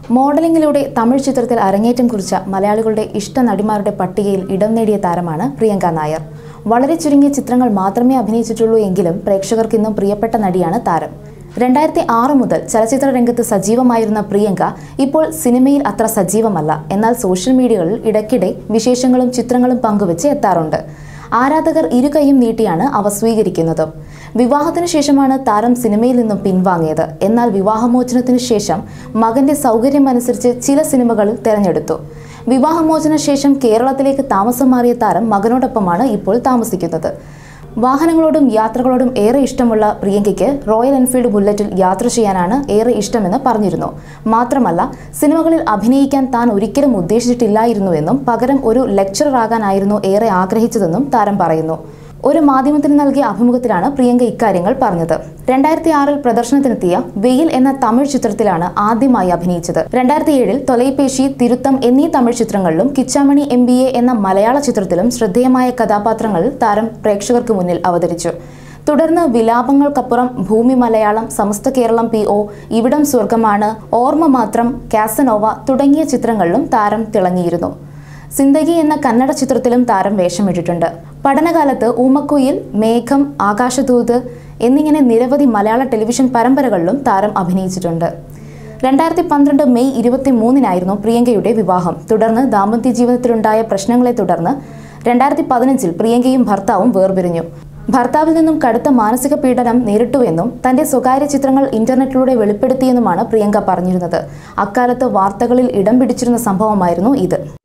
മോഡലിംഗിലൂടെ തമിഴ് ചിത്രത്തിൽ അരങ്ങേറ്റം കുറിച്ച മലയാളികളുടെ ഇഷ്ട നടിമാരുടെ പട്ടികയിൽ ഇടം നേടിയ താരമാണ് പ്രിയങ്ക നായർ വളരെ ചുരുങ്ങിയ ചിത്രങ്ങൾ മാത്രമേ അഭിനയിച്ചിട്ടുള്ളൂ എങ്കിലും പ്രേക്ഷകർക്ക് ഇന്നും പ്രിയപ്പെട്ട നടിയാണ് താരം രണ്ടായിരത്തി ആറ് മുതൽ ചലച്ചിത്ര രംഗത്ത് സജീവമായിരുന്ന പ്രിയങ്ക ഇപ്പോൾ സിനിമയിൽ അത്ര സജീവമല്ല എന്നാൽ സോഷ്യൽ മീഡിയകളിൽ ഇടയ്ക്കിടെ വിശേഷങ്ങളും ചിത്രങ്ങളും പങ്കുവച്ച് എത്താറുണ്ട് ആരാധകർ ഇരുകൈയും നീട്ടിയാണ് അവ സ്വീകരിക്കുന്നത് വിവാഹത്തിനു ശേഷമാണ് താരം സിനിമയിൽ നിന്നും പിൻവാങ്ങിയത് എന്നാൽ വിവാഹമോചനത്തിനു ശേഷം മകന്റെ സൗകര്യമനുസരിച്ച് ചില സിനിമകളിൽ തെരഞ്ഞെടുത്തു വിവാഹമോചന ശേഷം കേരളത്തിലേക്ക് താമസം മാറിയ താരം മകനോടൊപ്പമാണ് ഇപ്പോൾ താമസിക്കുന്നത് വാഹനങ്ങളോടും യാത്രകളോടും ഏറെ ഇഷ്ടമുള്ള പ്രിയങ്കയ്ക്ക് റോയൽ എൻഫീൽഡ് ബുള്ളറ്റിൽ യാത്ര ചെയ്യാനാണ് ഏറെ ഇഷ്ടമെന്ന് പറഞ്ഞിരുന്നു മാത്രമല്ല സിനിമകളിൽ അഭിനയിക്കാൻ താൻ ഒരിക്കലും ഉദ്ദേശിച്ചിട്ടില്ലായിരുന്നുവെന്നും പകരം ഒരു ലെക്ചറർ ആകാനായിരുന്നു ഏറെ ആഗ്രഹിച്ചതെന്നും താരം പറയുന്നു ഒരു മാധ്യമത്തിന് നൽകിയ അഭിമുഖത്തിലാണ് പ്രിയങ്ക ഇക്കാര്യങ്ങൾ പറഞ്ഞത് രണ്ടായിരത്തി ആറിൽ പ്രദർശനത്തിനെത്തിയ വെയിൽ എന്ന തമിഴ് ചിത്രത്തിലാണ് ആദ്യമായി അഭിനയിച്ചത് രണ്ടായിരത്തി ഏഴിൽ തൊലൈപേശി തിരുത്തം എന്നീ തമിഴ് ചിത്രങ്ങളിലും കിച്ചാമണി എം ബി എ എന്ന മലയാള ചിത്രത്തിലും ശ്രദ്ധേയമായ കഥാപാത്രങ്ങളിൽ താരം പ്രേക്ഷകർക്ക് മുന്നിൽ അവതരിച്ചു തുടർന്ന് വിലാപങ്ങൾക്കപ്പുറം ഭൂമി മലയാളം സമസ്ത കേരളം പി ഒ ഇവിടം സ്വർഗമാണ് ഓർമ്മ മാത്രം കാസനോവ തുടങ്ങിയ ചിത്രങ്ങളിലും താരം തിളങ്ങിയിരുന്നു സിന്ദഗി എന്ന കന്നഡ ചിത്രത്തിലും താരം വേഷമിട്ടിട്ടുണ്ട് പഠനകാലത്ത് ഊമക്കുയിൽ മേഘം ആകാശദൂത് എന്നിങ്ങനെ നിരവധി മലയാള ടെലിവിഷൻ പരമ്പരകളിലും താരം അഭിനയിച്ചിട്ടുണ്ട് രണ്ടായിരത്തി പന്ത്രണ്ട് മെയ് ഇരുപത്തി മൂന്നിനായിരുന്നു പ്രിയങ്കയുടെ വിവാഹം തുടർന്ന് ദാമ്പത്യ ജീവിതത്തിലുണ്ടായ പ്രശ്നങ്ങളെ തുടർന്ന് രണ്ടായിരത്തി പതിനഞ്ചിൽ പ്രിയങ്കയും ഭർത്താവും വേർപിരിഞ്ഞു ഭർത്താവിൽ നിന്നും കടുത്ത മാനസിക പീഡനം നേരിട്ടുവെന്നും തന്റെ സ്വകാര്യ ചിത്രങ്ങൾ ഇന്റർനെറ്റിലൂടെ വെളിപ്പെടുത്തിയെന്നുമാണ് പ്രിയങ്ക പറഞ്ഞിരുന്നത് അക്കാലത്ത് വാർത്തകളിൽ ഇടം പിടിച്ചിരുന്ന സംഭവമായിരുന്നു ഇത്